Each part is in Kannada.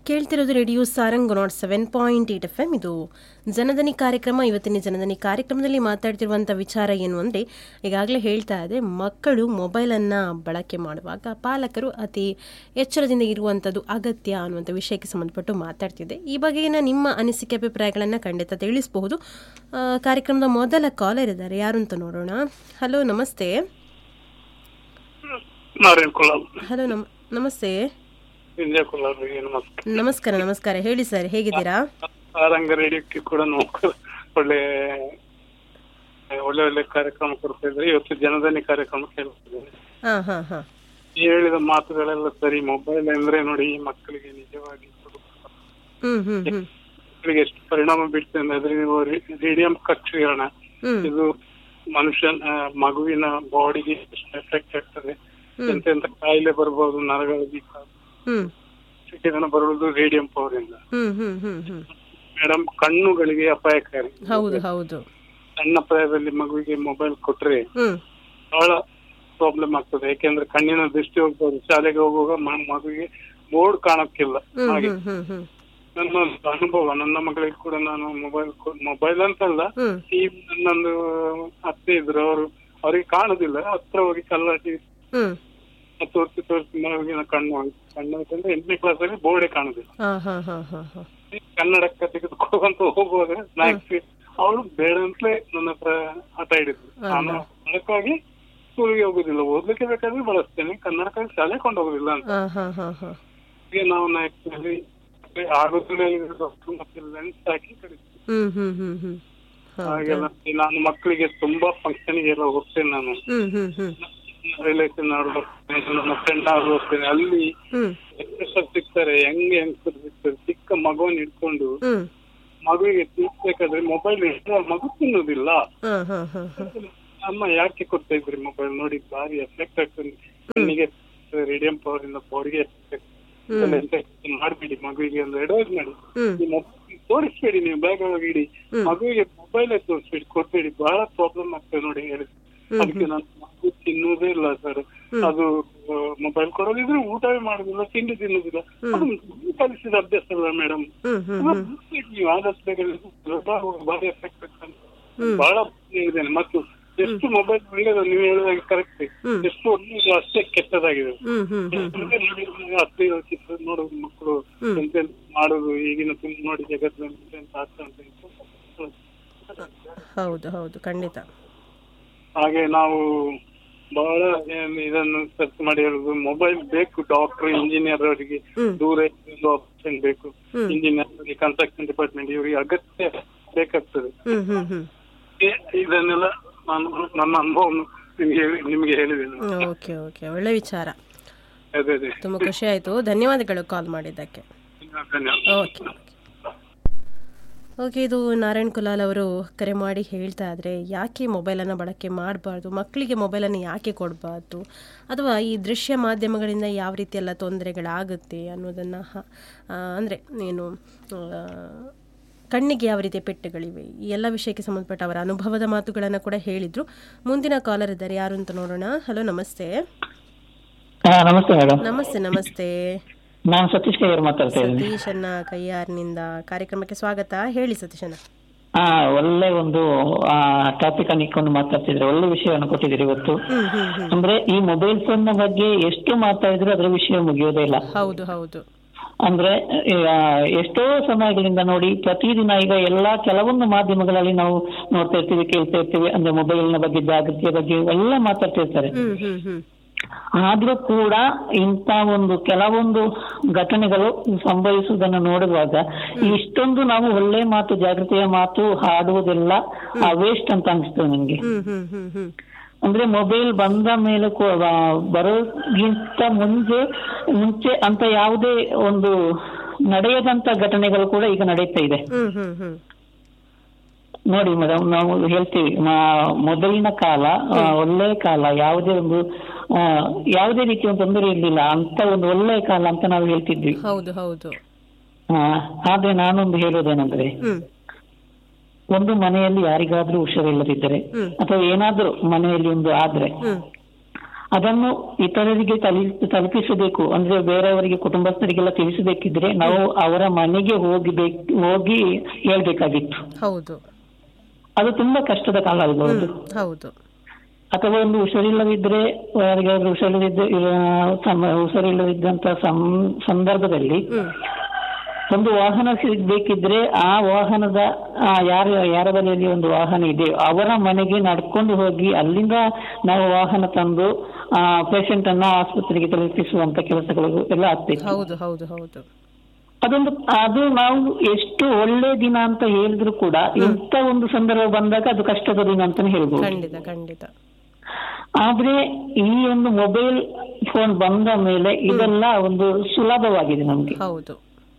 ಕೇಳ್ತಿರೋದು radio Sarang nought seven point eight F M ಇದು ಜನದನಿ ಕಾರ್ಯಕ್ರಮ ಇವತ್ತಿನ ಜನದನಿ ಕಾರ್ಯಕ್ರಮದಲ್ಲಿ ಮಾತಾಡ್ತಿರುವಂಥ ವಿಚಾರ ಏನು ಅಂದರೆ ಈಗಾಗಲೇ ಹೇಳ್ತಾ ಇದೆ ಮಕ್ಕಳು ಮೊಬೈಲನ್ನು ಬಳಕೆ ಮಾಡುವಾಗ ಪಾಲಕರು ಅತಿ ಎಚ್ಚರದಿಂದ ಇರುವಂಥದ್ದು ಅಗತ್ಯ ಅನ್ನುವಂಥ ವಿಷಯಕ್ಕೆ ಸಂಬಂಧಪಟ್ಟು ಮಾತಾಡ್ತಿದ್ದೆ ಈ ಬಗೆಗಿನ ನಿಮ್ಮ ಅನಿಸಿಕೆ ಅಭಿಪ್ರಾಯಗಳನ್ನು ಖಂಡಿತ ತಿಳಿಸಬಹುದು ಆ, ಕಾರ್ಯಕ್ರಮದ ಮೊದಲ ಕಾಲರ್ ಇದ್ದಾರೆ ಯಾರು ಅಂತ ನೋಡೋಣ ಹಲೋ ನಮಸ್ತೆ ನಾರಾಯಣ್ ಕುಲಾಲ್ ಹಲೋ ನಮ್ ನಮಸ್ತೆ ವಿಜಯ ಕುಲಾಲ್ ಅವರಿಗೆ ನಮಸ್ಕಾರ ನಮಸ್ಕಾರ ನಮಸ್ಕಾರ ಹೇಳಿ ಸರ್ ಹೇಗಿದ್ದೀರಾ ಸಾರಂಗ ರೇಡಿಯೋಕ್ಕೆ ಕೂಡ ನಾವು ಒಳ್ಳೆ ಒಳ್ಳೆ ಒಳ್ಳೆ ಕಾರ್ಯಕ್ರಮ ಕೊಡ್ತಾ ಇದ್ರೆ ಇವತ್ತು ಜನಧನಿ ಕಾರ್ಯಕ್ರಮ ಕೇಳ್ತಿದ್ದೇನೆ ಹಾಂ ಹಾಂ ಹಾಂ ಈ ಹೇಳಿದ ಮಾತುಗಳೆಲ್ಲ ಸರಿ ಮೊಬೈಲ್ ಅಂದ್ರೆ ನೋಡಿ ಈ ಮಕ್ಕಳಿಗೆ ನಿಜವಾಗಿ ಹ್ಮ್ ಹ್ಮ್ ಹ್ಮ್ ಮಕ್ಕಳಿಗೆ ಎಷ್ಟು ಪರಿಣಾಮ ಬೀಳ್ತದೆ ಅಂದ್ರೆ ನೀವು ರೇಡಿಯಂ ಕಕ್ಷೀಕರಣ ಹ್ಮ್ ಇದು ಮನುಷ್ಯನ ಆ, ಮಗುವಿನ ಬಾಡಿಗೆ ಎಷ್ಟು ಎಫೆಕ್ಟ್ ಆಗ್ತದೆ ಎಂತ ಎಂತ ಕಾಯಿಲೆ ಬರ್ಬೋದು ನರಗಳ ಹ್ಮ್ ವಿಕಿರಣ ಬರುವುದು ರೇಡಿಯಂ ಪವರ್ ಇಂದ ಹ್ಮ್ ಹ್ಮ್ ಹ್ಮ್ ಹ್ಮ್ ಮೇಡಮ್ ಕಣ್ಣುಗಳಿಗೆ ಅಪಾಯಕಾರಿ ಹೌದು ಹೌದು ಸಣ್ಣ ಪ್ರಾಯದಲ್ಲಿ ಮಗುವಿಗೆ ಮೊಬೈಲ್ ಕೊಟ್ರೆ ಹ್ಮ್ ಬಹಳ ಪ್ರಾಬ್ಲಮ್ ಆಗ್ತದೆ ಯಾಕೆಂದ್ರೆ ಕಣ್ಣಿನ ದೃಷ್ಟಿ ಹೋಗ್ಬೋದು ಶಾಲೆಗೆ ಹೋಗುವಾಗ ಮ- ಮಗುವಿಗೆ ಬೋರ್ಡ್ ಕಾಣಕ್ಕಿಲ್ಲ ಹ್ಮ್ ಹಾಗೆ ಹ್ಮ್ ಹ್ಮ್ ಹ್ಮ್ ನನ್ನ ಒಂದು ಅನುಭವ ನನ್ನ ಮಗಳಿಗೆ ಕೂಡ ನಾನು ಮೊಬೈಲ್ ಮೊಬೈಲ್ ಅಂತಲ್ಲ ಹ್ಮ್ ಈ ನನ್ನೊಂದು ಅತ್ತೆ ಇದ್ರು ಅವರು ಅವ್ರಿಗೆ ಕಾಣುದಿಲ್ಲ ಹತ್ರ ಹೋಗಿ ಕಲ್ಲಾಟಿ ಹ್ಮ್ ತೋರಿಸಿ ತೋರಿಸಿ ಮಗುವಿನ ಕಣ್ಣು ಹೋಯ್ತು. ಕಣ್ಣು ಹೋಯ್ತು ಅಂದ್ರೆ ಎಂಟನೇ ಕ್ಲಾಸ್ ಅಲ್ಲಿ ಬೋರ್ಡೇ ಕಾಣುದಿಲ್ಲ ಹಾ ಹಾ ಹಾ ಹಾ ಹಾ ಈ ಕನ್ನಡಕ್ಕ ತೆಗೆದುಕೊಳ್ಳುವಂತ ಹೋಗುವಾಗ ಸ್ನಾಕ್ಸ್ ಅವಳು ಬೇಡ ಅಂತಲೇ ನನ್ನ ಹತ್ರ ಹಠ ಹಿಡಿದ್ರು ನಾನು ಅದಕ್ಕಾಗಿ ಸ್ಕೂಲ್ಗೆ ಹೋಗುದಿಲ್ಲ ಓದ್ಲಿಕ್ಕೆ ಬೇಕಾದ್ರೆ ಬಳಸ್ತೇನೆ ಕನ್ನಡಕ್ಕಾಗಿ ಶಾಲೆ ಕೊಂಡು ಹೋಗುದಿಲ್ಲ ಅಂತ ಹಾ ಹಾ ಹಾ ಹಾ ಈಗ ನಾವು ಆಕ್ಚುಲಿ ಆಗೋದಿಲ್ಲ ಮತ್ತೆ ಲೆನ್ಸ್ ಹಾಕಿ ಕಳಿಸ್ತೀವಿ ಹ್ಮ್ ಹ್ಮ್ ಹ್ಮ್ ಹ್ಮ್ ಹೌದು. ಹಾಗೆಲ್ಲ ನಾನು ಮಕ್ಕಳಿಗೆ ತುಂಬಾ ಫಂಕ್ಷನ್ ಗೆಲ್ಲ ಹೋಗ್ತೇನೆ ನಾನು ಹ್ಮ್ ಹ್ಮ್ ಹ್ಮ್ ರಿಲೇಷನ್ ಅವ್ರು ಹೋಗ್ತೇನೆ ನನ್ನ ಫ್ರೆಂಡ್ ಅವ್ರು ಹೋಗ್ತೇನೆ ಅಲ್ಲಿ ಹ್ಮ್ ಎಷ್ಟೆಷ್ಟು ಸಿಗ್ತಾರೆ ಹೆಂಗೆ ಹೆಂಗ್ ಸಿಗ್ತಾರೆ ಚಿಕ್ಕ ಮಗುವನ್ನು ಹಿಡ್ಕೊಂಡು ಹ್ಮ್ ಮಗುವಿಗೆ ತಿನ್ಸ್ಬೇಕಾದ್ರೆ ಮೊಬೈಲ್ ಮಗು ತಿನ್ನುದಿಲ್ಲ ಹಾ ಹಾ ಹಾ ಹಾ ಅಮ್ಮ ಯಾಕೆ ಕೊಡ್ತಾ ಇದ್ರಿ ಮೊಬೈಲ್ ನೋಡಿ ಭಾರಿ ಎಫೆಕ್ಟ್ ಆಗ್ತದೆ ಕಣ್ಣಿಗೆ ರೇಡಿಯಂ ಪವರ್ ಇಂದ ಬಾಡಿಗೆ ಎಫೆಕ್ಟ್ ಮಾಡ್ಬೇಡಿ ಮಗುವಿಗೆ ಒಂದು ಅಡ್ವೈಸ್ ಮಾಡಿ ಹ್ಮ್ ಈ ಮೊಬೈಲ್ ತೋರಿಸ್ಬೇಡಿ ನೀವು ಬ್ಯಾಗ್ ಒಳಗೆ ಇಡಿ ಮಗುವಿಗೆ ಮೊಬೈಲ್ ತೋರಿಸ್ಬೇಡಿ ಕೊಡ್ಬೇಡಿ ಬಹಳ ಪ್ರಾಬ್ಲಮ್ ಆಗ್ತದೆ ನೋಡಿ ಹೇಳಿ ಅದಕ್ಕೆ ನಾನು ಮಗು ತಿನ್ನುವುದೇ ಇಲ್ಲ ಸರ್ ಅದು ಮೊಬೈಲ್ ಕೊಡೋದಿದ್ರೆ ಊಟವೇ ಮಾಡುದಿಲ್ಲ ತಿಂಡಿ ತಿನ್ನುದಿಲ್ಲ ಅದು ನೀವು ಕಲಿಸಿದ ಅಭ್ಯಾಸ ಅಲ್ಲ ಮೇಡಮ್ ಹ್ಮ್ ಹ್ಮ್ ನೀವು ಆದಷ್ಟು ಬೇಗ ಭಾರಿ ಎಫೆಕ್ಟ್ ಬಹಳ ಇದ್ದೇನೆ ಮತ್ತು ಎಷ್ಟು ಮೊಬೈಲ್ ಒಳ್ಳೇದು ನೀವು ಹೇಳುವಾಗ ಕರೆಕ್ಟ್ ಎಷ್ಟು ಒಳ್ಳೆಯದು ಅಷ್ಟೇ ಕೆಟ್ಟದಾಗಿದೆ ಹ್ಮ್ ಹ್ಮ್ ಹ್ಮ್ ಅಂದ್ರೆ ನೋಡಿ, ಹತ್ತು ಚಿತ್ರ ನೋಡೋದು ಮಕ್ಕಳು ಎಂತೆಂತ ಮಾಡೋದು ಈಗಿನ film ನೋಡಿ ಜಗತ್ತಿನಲ್ಲಿ ಎಂತೆಂತ ಆಗ್ತಾ ಉಂಟು ಅಂತ. ಹೌದು ಹೌದು ಖಂಡಿತ ಹಾಗೆ ನಾವು ಬಹಳ ಏನ್ ಇದನ್ನು ಸರ್ಚ್ ಮಾಡಿ ಹೇಳುದು ಮೊಬೈಲ್ ಬೇಕು ಡಾಕ್ಟರ್ ಇಂಜಿನಿಯರ್ ಅವರಿಗೆ ಹ್ಮ್. ದೂರ ಇದ್ದು ಆಪ್ಷನ್ ಬೇಕು ಹ್ಮ್. ಇಂಜಿನಿಯರ್ ಕನ್ಸ್ಟ್ರಕ್ಷನ್ ಡಿಪಾರ್ಟ್ಮೆಂಟ್ ಇವರಿಗೆ ಅಗತ್ಯ ಬೇಕಾಗ್ತದೆ ಹ್ಮ್ ಹ್ಮ್ ಹ್ಮ್ ಏ- ಇದನ್ನೆಲ್ಲ ನಾನು ನನ್ನ ಅನುಭವವನ್ನು ನಿಮ್ಗೆ ಹೇಳಿ ನಿಮಗೆ ಹೇಳಿದ್ದೇನೆ ಓಕೆ ಓಕೆ ಒಳ್ಳೆ ವಿಚಾರ ಅದೇ ಅದೇ ತುಂಬ ಖುಷಿ ಆಯಿತು ಧನ್ಯವಾದಗಳು ಕಾಲ್ ಮಾಡಿದ್ದಕ್ಕೆ ಧನ್ಯವಾದ ಓಕೆ ಓಕೆ ಇದು ನಾರಾಯಣ್ ಕುಲಾಲ್ ಅವರು ಕರೆ ಮಾಡಿ ಹೇಳ್ತಾ ಇದ್ರೆ ಯಾಕೆ ಮೊಬೈಲನ್ನು ಬಳಕೆ ಮಾಡಬಾರ್ದು ಮಕ್ಕಳಿಗೆ ಮೊಬೈಲನ್ನು ಯಾಕೆ ಕೊಡಬಾರ್ದು ಅಥವಾ ಈ ದೃಶ್ಯ ಮಾಧ್ಯಮಗಳಿಂದ ಯಾವ ರೀತಿ ಎಲ್ಲ ತೊಂದರೆಗಳಾಗುತ್ತೆ ಅನ್ನೋದನ್ನು ಅಂದರೆ ಏನು ಆ, ಕಣ್ಣಿಗೆ ಯಾವ ರೀತಿಯ ಪೆಟ್ಟುಗಳಿವೆ ಈ ಎಲ್ಲ ವಿಷಯಕ್ಕೆ ಸಂಬಂಧಪಟ್ಟ ಅವರ ಅನುಭವದ ಮಾತುಗಳನ್ನು ಕೂಡ ಹೇಳಿದರು ಮುಂದಿನ ಕಾಲರ್ ಇದ್ದಾರೆ ಯಾರು ಅಂತ ನೋಡೋಣ ಹಲೋ ನಮಸ್ತೆ ಹಾ ನಮಸ್ತೆ ಮೇಡಮ್ ನಮಸ್ತೆ ನಮಸ್ತೆ ನಾನು ಸತೀಶ್ ಕೈಯರ್ ಮಾತಾಡ್ತಾ ಇದ್ದೀನಿ ಸತೀಶನ್ನ ಕೈಯಾರ್ನಿಂದ ಕಾರ್ಯಕ್ರಮಕ್ಕೆ ಸ್ವಾಗತ ಹೇಳಿ ಸತೀಶಣ್ಣ ಹಾ ಒಳ್ಳೆ ಒಂದು ಟಾಪಿಕ್ ಅನ್ನು ಇಟ್ಕೊಂಡು ಮಾತಾಡ್ತಿದ್ರೆ ಒಳ್ಳೆ ವಿಷಯವನ್ನು ಕೊಟ್ಟಿದ್ದೀರಿ ಇವತ್ತು ಹ್ಮ್ ಹ್ಮ್ ಹ್ಮ್ ಅಂದ್ರೆ ಈ ಮೊಬೈಲ್ ಫೋನ್ ನ ಬಗ್ಗೆ ಎಷ್ಟು ಮಾತಾಡಿದ್ರು ಅದರ ವಿಷಯ ಮುಗಿಯೋದೇ ಇಲ್ಲ ಹೌದು ಹೌದು ಅಂದ್ರೆ ಈಗ ಎಷ್ಟೋ ಸಮಯಗಳಿಂದ ನೋಡಿ ಪ್ರತಿದಿನ ಈಗ ಎಲ್ಲಾ ಕೆಲವೊಂದು ಮಾಧ್ಯಮಗಳಲ್ಲಿ ನಾವು ನೋಡ್ತಾ ಇರ್ತೀವಿ ಕೇಳ್ತಾ ಇರ್ತೀವಿ ಅಂದ್ರೆ ಮೊಬೈಲ್ ನ ಬಗ್ಗೆ ಜಾಗೃತಿಯ ಬಗ್ಗೆ ಎಲ್ಲ ಮಾತಾಡ್ತಿರ್ತಾರೆ ಹ್ಮ್ ಹ್ಮ್ ಹ್ಮ್ ಆದ್ರೂ ಕೂಡ ಇಂಥ ಒಂದು ಕೆಲವೊಂದು ಘಟನೆಗಳು ಸಂಭವಿಸುವುದನ್ನು ನೋಡುವಾಗ ಇಷ್ಟೊಂದು ನಾವು ಒಳ್ಳೆ ಮಾತು ಜಾಗೃತಿಯ ಮಾತು ಹಾಡುವುದೆಲ್ಲ ವೇಸ್ಟ್ ಅಂತ ಅನಿಸ್ತದೆ ನನಗೆ ಹ್ಮ್ ಹ್ಮ್ ಹ್ಮ್ ಹ್ಮ್ ಅಂದ್ರೆ ಮೊಬೈಲ್ ಬಂದ ಮೇಲೆ ಕೂ- ಆ, ಬರೋಕ್ಕಿಂತ ಮುಂಚೆ ಮುಂಚೆ ಅಂತ ಯಾವುದೇ ಒಂದು ನಡೆಯದಂತ ಘಟನೆಗಳು ಕೂಡ ಈಗ ನಡೀತಾ ಇದೆ ಹ್ಮ್ ಹ್ಮ್ ಹ್ಮ್ ನೋಡಿ ಮೇಡಮ್ ನಾವು ಹೇಳ್ತೀವಿ ಮಾ- ಮೊದಲಿನ ಕಾಲ ಆ, ಒಳ್ಳೆ ಕಾಲ ಯಾವುದೇ ಒಂದು ಆ, ಯಾವುದೇ ರೀತಿಯ ಒಂದು ತೊಂದರೆ ಇರಲಿಲ್ಲ ಅಂತ ಒಂದು ಒಳ್ಳೆ ಕಾಲ ಅಂತ ನಾವು ಹೇಳ್ತಿದ್ವಿ ಹೌದು ಹೌದು ಆ, ಆದ್ರೆ ನಾನೊಂದು ಹೇಳೋದೇನಂದ್ರೆ ಹ್ಮ್ ಒಂದು ಮನೆಯಲ್ಲಿ ಯಾರಿಗಾದ್ರೂ ಹುಷಾರಿಲ್ಲದಿದ್ದರೆ ಹ್ಮ್. ಅಥವಾ ಏನಾದ್ರೂ ಮನೆಯಲ್ಲಿ ಒಂದು ಆದ್ರೆ ಹ್ಮ್ ಅದನ್ನು ಇತರರಿಗೆ ತಲಿ ತಲುಪಿಸಬೇಕು ಅಂದ್ರೆ ಬೇರೆಯವರಿಗೆ ಕುಟುಂಬಸ್ಥರಿಗೆಲ್ಲ ತಿಳಿಸಬೇಕಿದ್ರೆ ನಾವು ಅವರ ಮನೆಗೆ ಹೋಗಿಬೇಕು ಹೋಗಿ ಹೇಳ್ಬೇಕಾಗಿತ್ತು ಹೌದು ಅದು ತುಂಬಾ ಕಷ್ಟದ ಕಾಲ ಅಲ್ಬಹುದು ಹ್ಮ್, ಹೌದು ಅಥವಾ ಒಂದು ಹುಷಾರಿಲ್ಲದಿದ್ರೆ ಯಾರಿಗಾದ್ರೂ ಹುಷಾರಿಲ್ಲದಿದ್ದ ಇರ- ಸಮ- ಹುಷಾರಿಲ್ಲದಿದ್ದಂತ ಸಂ- ಸಂದರ್ಭದಲ್ಲಿ ಹ್ಮ್ ಒಂದು ವಾಹನ ಸಿಗ್ಬೇಕಿದ್ರೆ ಆ ವಾಹನದ ಆ ಯಾರ ಯಾರ ಬಳಿಯಲ್ಲಿ ಒಂದು ವಾಹನ ಇದೆ ಅವರ ಮನೆಗೆ ನಡ್ಕೊಂಡು ಹೋಗಿ ಅಲ್ಲಿಂದ ನಾವು ವಾಹನ ತಂದು ಆ ಪೇಷಂಟ್ ಅನ್ನ ಆಸ್ಪತ್ರೆಗೆ ತಲುಪಿಸುವಂತ ಕೆಲಸಗಳು ಎಲ್ಲ ಆಗ್ಬೇಕು ಹೌದು ಹೌದು ಹೌದು ಅದೊಂದು ಅದು ನಾವು ಎಷ್ಟು ಒಳ್ಳೆ ದಿನ ಅಂತ ಹೇಳಿದ್ರು ಕೂಡ ಇಂಥ ಒಂದು ಸಂದರ್ಭ ಬಂದಾಗ ಅದು ಕಷ್ಟದ ದಿನ ಅಂತಾನೆ ಹೇಳ್ಬೋದು ಖಂಡಿತ ಖಂಡಿತ ಆದ್ರೆ ಈ ಒಂದು ಮೊಬೈಲ್ ಫೋನ್ ಬಂದ ಮೇಲೆ ಇದೆಲ್ಲ ಒಂದು ಸುಲಭವಾಗಿದೆ ನಮ್ಗೆ ಹೌದು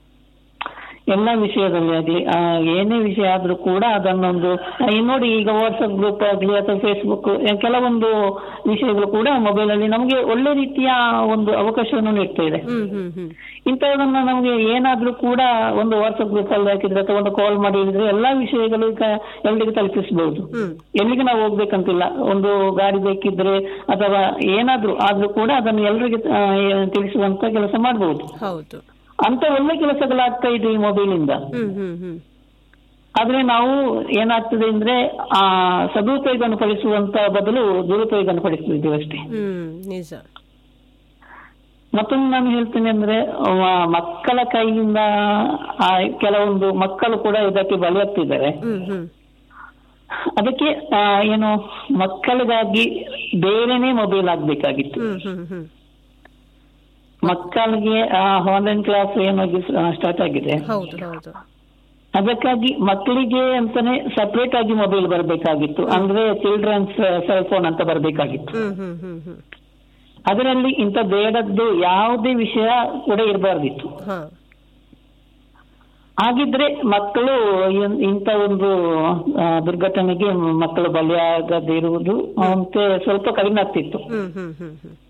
ಎಲ್ಲ ವಿಷಯದಲ್ಲಿ ಆಗ್ಲಿ ಆ, ಏನೇ ವಿಷಯ ಆದ್ರೂ ಕೂಡ ಅದನ್ನೊಂದು ಆ, ಈ ನೋಡಿ ಈಗ ವಾಟ್ಸ್ಆಪ್ ಗ್ರೂಪ್ ಆಗ್ಲಿ ಅಥವಾ ಫೇಸ್ಬುಕ್ ಕೆಲವೊಂದು ವಿಷಯಗಳು ಕೂಡ ಮೊಬೈಲ್ ಅಲ್ಲಿ ನಮಗೆ ಒಳ್ಳೆ ರೀತಿಯ ಒಂದು ಅವಕಾಶವನ್ನು ನೀಡ್ತಾ ಇದೆ ಹ್ಮ್ ಹ್ಮ್ ಹ್ಮ್ ಇಂಥದನ್ನ ನಮಗೆ ಏನಾದ್ರೂ ಕೂಡ ಒಂದು ವಾಟ್ಸ್ಆಪ್ ಗ್ರೂಪ್ ಅಲ್ಲಿ ಹಾಕಿದ್ರೆ ಅಥವಾ ಒಂದು ಕಾಲ್ ಮಾಡಿ ಹೇಳಿದ್ರೆ ಎಲ್ಲಾ ವಿಷಯಗಳು ಈಗ ಎಲ್ರಿಗೂ ತಲುಪಿಸಬಹುದು ಹ್ಮ್ ಎಲ್ಲಿಗೆ ನಾವು ಹೋಗ್ಬೇಕಂತಿಲ್ಲ ಒಂದು ಗಾಡಿ ಬೇಕಿದ್ರೆ ಅಥವಾ ಏನಾದ್ರೂ ಆದ್ರೂ ಕೂಡ ಅದನ್ನು ಎಲ್ರಿಗೆ ಆ, ತಿಳಿಸುವಂತ ಕೆಲಸ ಮಾಡಬಹುದು ಹೌದು ಅಂತ ಒಳ್ಳೆ ಕೆಲಸಗಳಾಗ್ತಾ ಇದೆ ಈ ಮೊಬೈಲ್ ಇಂದ ಹ್ಮ್ ಹ್ಮ್ ಹ್ಮ್ ಆದ್ರೆ ನಾವು ಏನಾಗ್ತದೆ ಅಂದ್ರೆ ಆ ಸದುಪಯೋಗವನ್ನು ಪಡಿಸುವಂತ ಬದಲು ದುರುಪಯೋಗವನ್ನು ಪಡಿಸ್ತಿದ್ದೀವಿ ಅಷ್ಟೇ ಹ್ಮ್ ನಿಜ ಮತ್ತೊಂದು ನಾನು ಹೇಳ್ತೇನೆ ಅಂದ್ರೆ ಆ, ಮಕ್ಕಳ ಕೈಯಿಂದ ಆ ಕೆಲವೊಂದು ಮಕ್ಕಳು ಕೂಡ ಇದಕ್ಕೆ ಬಲಿಯಾಗ್ತಿದ್ದಾರೆ ಹ್ಮ್ ಹ್ಮ್ ಅದಕ್ಕೆ ಆ, ಏನು ಮಕ್ಕಳಿಗಾಗಿ ಬೇರೆನೆ ಮೊಬೈಲ್ ಆಗ್ಬೇಕಾಗಿತ್ತು ಹ್ಮ್ ಹ್ಮ್ ಹ್ಮ್ ಮಕ್ಕಳಿಗೆ ಆನ್ಲೈನ್ ಕ್ಲಾಸ್ ಏನಾಗಿ ಸ್ಟಾರ್ಟ್ ಆಗಿದೆ ಹೌದು ಹೌದು ಅದಕ್ಕಾಗಿ ಮಕ್ಕಳಿಗೆ ಅಂತಾನೆ ಸಪರೇಟ್ ಆಗಿ ಮೊಬೈಲ್ ಬರಬೇಕಾಗಿತ್ತು ಅಂದ್ರೆ ಚಿಲ್ಡ್ರನ್ಸ್ ಸೆಲ್ ಫೋನ್ ಅಂತ ಬರಬೇಕಾಗಿತ್ತು ಹ್ಮ್ ಹ್ಮ್ ಹ್ಮ್ ಹ್ಮ್ ಅದರಲ್ಲಿ ಇಂಥ ಬೇಡದ್ದು ಯಾವುದೇ ವಿಷಯ ಕೂಡ ಇರಬಾರ್ದಿತ್ತು ಹಾ ಹಾಗಿದ್ರೆ ಮಕ್ಕಳು ಇನ್- ಇಂಥ ಒಂದು ಆ, ದುರ್ಘಟನೆಗೆ ಮಕ್ಕಳು ಬಲಿಯಾಗದಿರುವುದು ಮತ್ತೆ ಸ್ವಲ್ಪ ಕಡಿಮೆ ಆಗ್ತಿತ್ತು ಹ್ಮ್ ಹ್ಮ್ ಹ್ಮ್ ಹ್ಮ್